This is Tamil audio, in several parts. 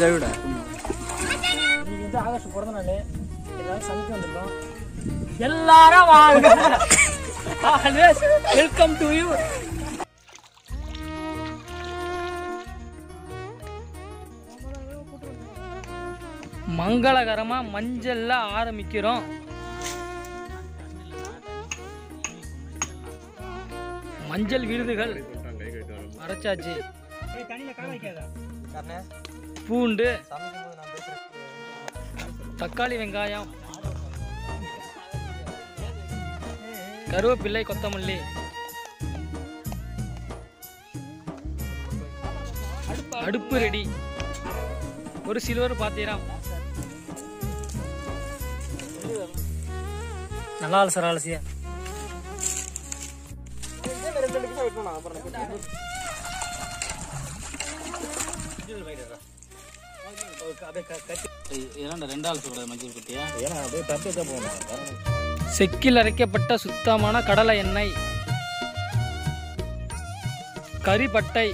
கழுவிட இன்னைக்கு வந்து ஆகஸ்ட் பிறந்த நாள் எல்லாரும் சமைக்க வந்திருக்கோம் எல்லாரும் வாங்க ஆல்வேஸ் வெல்கம் டு யூ மங்களகரமா மஞ்சள்ல ஆரம்பிக்கிறோம் மஞ்சள் விருதுகள் அரைச்சாச்சு பூண்டு தக்காளி வெங்காயம் கருவேப்பிள்ளை கொத்தமல்லி அடுப்பு ரெடி ஒரு சில்வர் பாத்திரம் நல்லா அலசர அலசியா இரண்டு ரெண்டாள் சொல்றது மஞ்சள் குட்டியா செக்கில் அரைக்கப்பட்ட சுத்தமான கடலை எண்ணெய் கறிப்பட்டை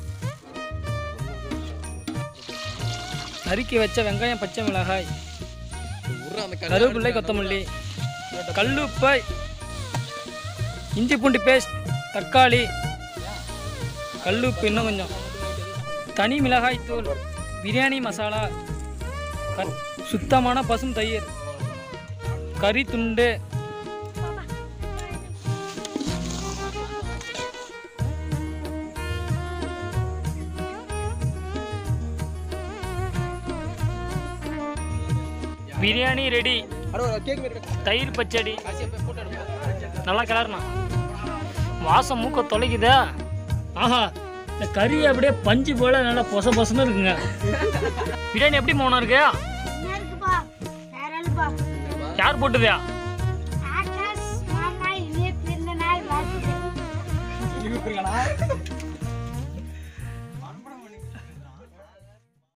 நறுக்கி வச்ச வெங்காயம் பச்சை மிளகாய் கருவேப்பிள்ளை கொத்தமல்லி கல்லுப்பை இஞ்சி பூண்டு பேஸ்ட் தக்காளி கல்லுப்பு இன்னும் கொஞ்சம் தனி மிளகாய் தூள் பிரியாணி மசாலா க- சுத்தமான பசும் தயிர் கறி துண்டு பிரியாணி ரெடி தயிர் பச்சடி நல்லா கிளறணும் வாசம் மூக்க தொலைக்குதா ஆஹா இந்த கறி அப்படியே பஞ்சு போல நல்லா பொச பொசன்னு இருக்குங்க பிரியாணி எப்படி மோனம் இருக்கு என்ன இருக்குப்பா வேற இல்லப்பா யார் போட்டுதா ஆகாஷ் மாமா இனிய பிறந்த நாள் வாழ்த்துக்கள்